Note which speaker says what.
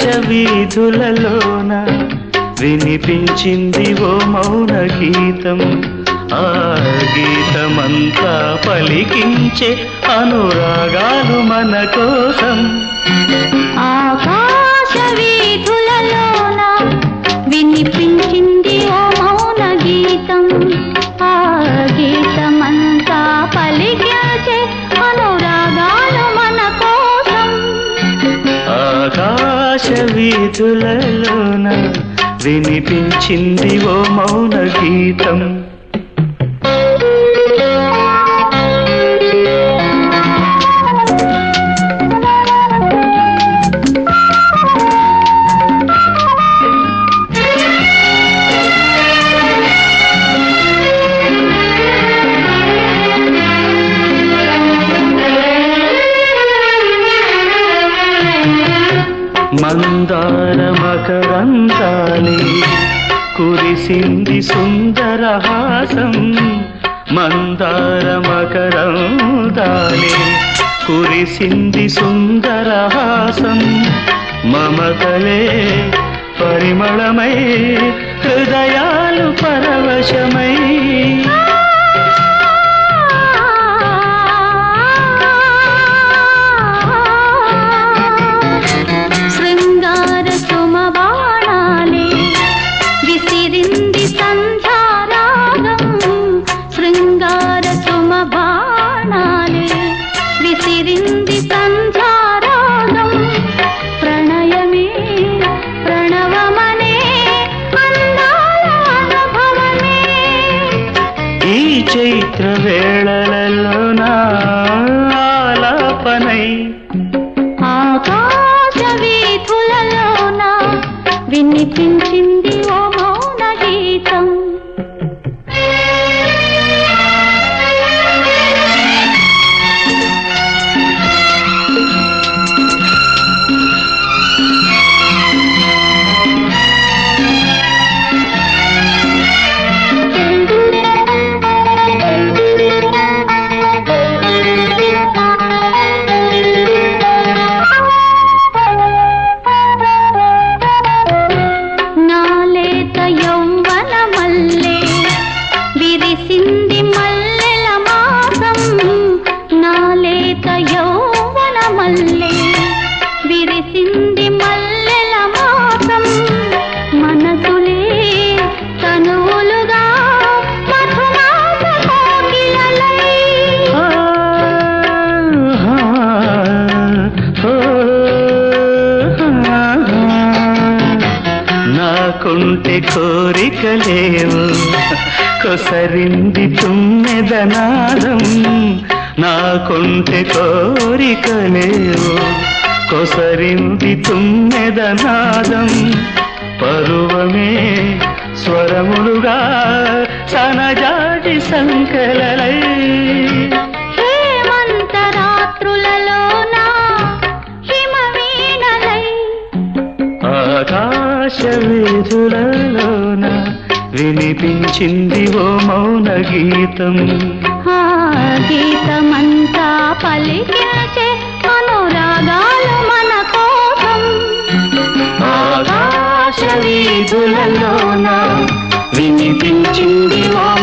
Speaker 1: వీధులలోన వినిపించింది ఓ మౌన గీతం ఆ గీతమంతా పలికించే అనురాగాలు మన కోసం
Speaker 2: ఆకాశ వీధులలోన వినిపించింది ఓ మౌన గీతం ఆ గీతమంతా పలికించే అనురాగాలు మన కోసం
Speaker 1: ఆకాశ వీధులలోన వినిపించింది ఓ మౌన గీతం మందార మకరందాలే కురిసింది సుందరహాసం మందార మకరందాలే కురిసింది సుందరహాసం మమతలే పరిమళమై హృదయాలు పరవశమై
Speaker 2: శృంగార సుమబాణాలే విసిరింది సంధ్యారాగం శృంగార సుమబాణాలే విసిరింది సంధ్యారాగం ప్రణయమే ప్రణవమనే అందాల అనుభవమే
Speaker 1: ఈ చైత్ర వేళలలో నా ఆలాపనై
Speaker 2: ఆకాశ వీధులలోన వినిపించింది ఓ మౌన గీతం నాలేత యౌవన మల్లె విరిసింది మల్లెల మాసం నాలేత యౌవన మల్లె విరిసింది మల్లెల మాసం మనసులే తనువులుగా మధుమాస కోకిలలై
Speaker 1: నాకుంటే కోరికలేవు కొసరింది తుమ్మెదనాదం నాకుంటే కోరికలేవు కొసరింది తుమ్మెదనాదం పరువమే స్వరములుగా సనజాటి సంకలలై
Speaker 2: హేమంతరాత్రులలోన హిమవీణలై
Speaker 1: ఆకాశ వీధులలోన వినిపించింది ఓ మౌన గీతం
Speaker 2: ఆ గీతమంతా పలికించే అనురాగాలు మన కోసం
Speaker 1: ఆకాశ వీధులలోన వినిపించింది ఓ